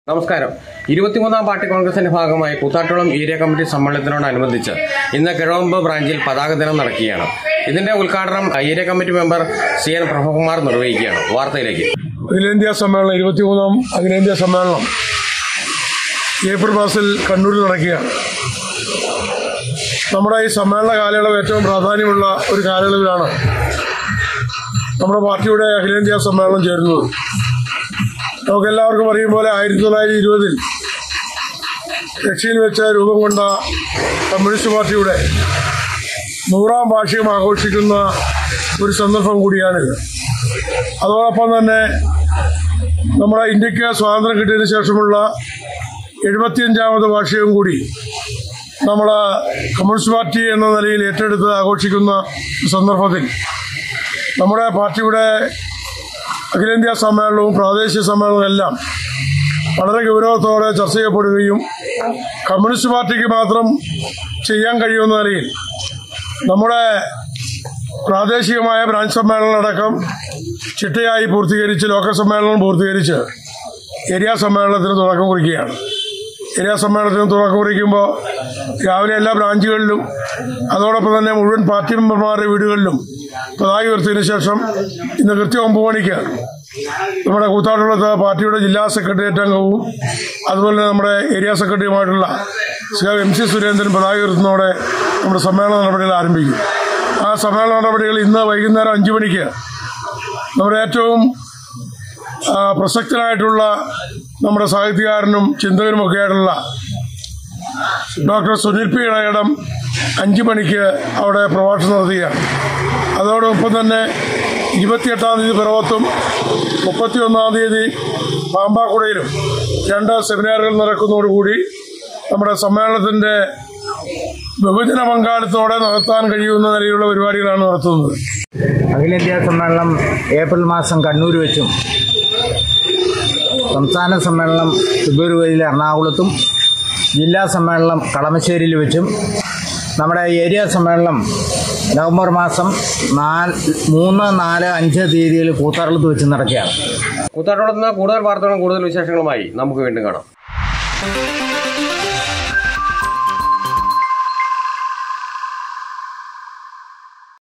നമസ്കാരം ഇരുപത്തിമൂന്നാം പാർട്ടി കോൺഗ്രസിന്റെ ഭാഗമായി കൂത്താട്ടോളം ഏരിയ കമ്മിറ്റി സമ്മേളനത്തിനോടനുബന്ധിച്ച് ഇന്ന് കിഴവമ്പ് ബ്രാഞ്ചിൽ പതാക ദിനം നടക്കുകയാണ് ഇതിന്റെ ഉദ്ഘാടനം area committee member C N Prabhakumar നിർവഹിക്കുകയാണ് വാർത്തയിലേക്ക് അഖിലേന്ത്യാ സമ്മേളനം ഇരുപത്തിമൂന്നാം അഖിലേന്ത്യാ സമ്മേളനം ഏപ്രിൽ മാസത്തിൽ കണ്ണൂരിൽ നടക്കുകയാണ് നമ്മുടെ ഈ സമ്മേളന കാലയളവ് ഏറ്റവും പ്രാധാന്യമുള്ള ഒരു കാലയളവിലാണ് നമ്മുടെ പാർട്ടിയുടെ അഖിലേന്ത്യാ സമ്മേളനം ചേരുന്നത് നമുക്കെല്ലാവർക്കും അറിയും പോലെ ആയിരത്തി തൊള്ളായിരത്തി ഇരുപതിൽ ദക്ഷിയിൽ വെച്ച് രൂപം കൊണ്ട കമ്മ്യൂണിസ്റ്റ് പാർട്ടിയുടെ നൂറാം വാർഷികം ആഘോഷിക്കുന്ന ഒരു സന്ദർഭം കൂടിയാണിത് അതോടൊപ്പം തന്നെ നമ്മുടെ ഇന്ത്യക്ക് സ്വാതന്ത്ര്യം കിട്ടിയതിനു ശേഷമുള്ള എഴുപത്തിയഞ്ചാമത് വാർഷികം കൂടി നമ്മൾ കമ്മ്യൂണിസ്റ്റ് പാർട്ടി എന്ന നിലയിൽ ഏറ്റെടുത്ത് ആഘോഷിക്കുന്ന സന്ദർഭത്തിൽ നമ്മുടെ പാർട്ടിയുടെ അഖിലേന്ത്യാ സമ്മേളനവും പ്രാദേശിക സമ്മേളനവും എല്ലാം വളരെ ഗൗരവത്തോടെ ചർച്ച ചെയ്യപ്പെടുകയും കമ്മ്യൂണിസ്റ്റ് പാർട്ടിക്ക് മാത്രം ചെയ്യാൻ കഴിയുമെന്ന നിലയിൽ നമ്മുടെ പ്രാദേശികമായ ബ്രാഞ്ച് സമ്മേളനം അടക്കം ചിട്ടയായി പൂർത്തീകരിച്ച് ലോക്കൽ സമ്മേളനം പൂർത്തീകരിച്ച് ഏരിയ സമ്മേളനത്തിന് തുടക്കം കുറിക്കുകയാണ് ഏരിയ സമ്മേളനത്തിന് തുടക്കം കുറിക്കുമ്പോൾ രാവിലെ എല്ലാ ബ്രാഞ്ചുകളിലും അതോടൊപ്പം തന്നെ മുഴുവൻ പാർട്ടി മെമ്പർമാരുടെ വീടുകളിലും പതാക ഉയർത്തിയതിനു ശേഷം ഇന്ന് കൃത്യം ഒമ്പത് മണിക്ക് നമ്മുടെ കൂത്താട്ടുള്ളത് പാർട്ടിയുടെ ജില്ലാ സെക്രട്ടേറിയറ്റ് അംഗവും അതുപോലെ തന്നെ നമ്മുടെ ഏരിയ സെക്രട്ടറിയുമായിട്ടുള്ള ശ്രീ എം സി സുരേന്ദ്രൻ പതാക ഉയർത്തുന്നതോടെ നമ്മുടെ സമ്മേളന നടപടികൾ ആരംഭിക്കും ആ സമ്മേളന നടപടികൾ ഇന്ന് വൈകുന്നേരം അഞ്ചു മണിക്ക് നമ്മുടെ ഏറ്റവും ആ, പ്രസക്തനായിട്ടുള്ള നമ്മുടെ സാഹിത്യകാരനും ചിന്തകനുമൊക്കെ ആയിട്ടുള്ള ഡോക്ടർ സുനിൽ പി ഇളയടം അഞ്ചു മണിക്ക് അവിടെ പ്രഭാഷണം നടത്തുകയാണ് അതോടൊപ്പം തന്നെ ഇരുപത്തിയെട്ടാം തീയതി പിറവത്തും മുപ്പത്തിയൊന്നാം തീയതി പാമ്പാക്കുടയിലും രണ്ട് സെമിനാറുകൾ നടക്കുന്നതോടുകൂടി നമ്മുടെ സമ്മേളനത്തിന്റെ ബഹുജന പങ്കാളിത്തോടെ നടത്താൻ കഴിയുന്ന നിലയിലുള്ള പരിപാടികളാണ് നടത്തുന്നത് അഖിലേന്ത്യാ സമ്മേളനം ഏപ്രിൽ മാസം കണ്ണൂർ വെച്ചും സംസ്ഥാന സമ്മേളനം ഫെബ്രുവരിയിൽ എറണാകുളത്തും ജില്ലാ സമ്മേളനം കളമശ്ശേരിയിൽ വെച്ചും നമ്മുടെ ഏരിയ സമ്മേളനം നവംബർ മാസം നാല് മൂന്ന് നാല് അഞ്ച് തീയതിയിൽ കൂത്താറളത്ത് വെച്ച് നടക്കുകയാണ് കൂത്താട്ടോളത്ത് നിന്ന് കൂടുതൽ വാർത്തകളും കൂടുതൽ വിശേഷങ്ങളുമായി നമുക്ക് വീണ്ടും കാണാം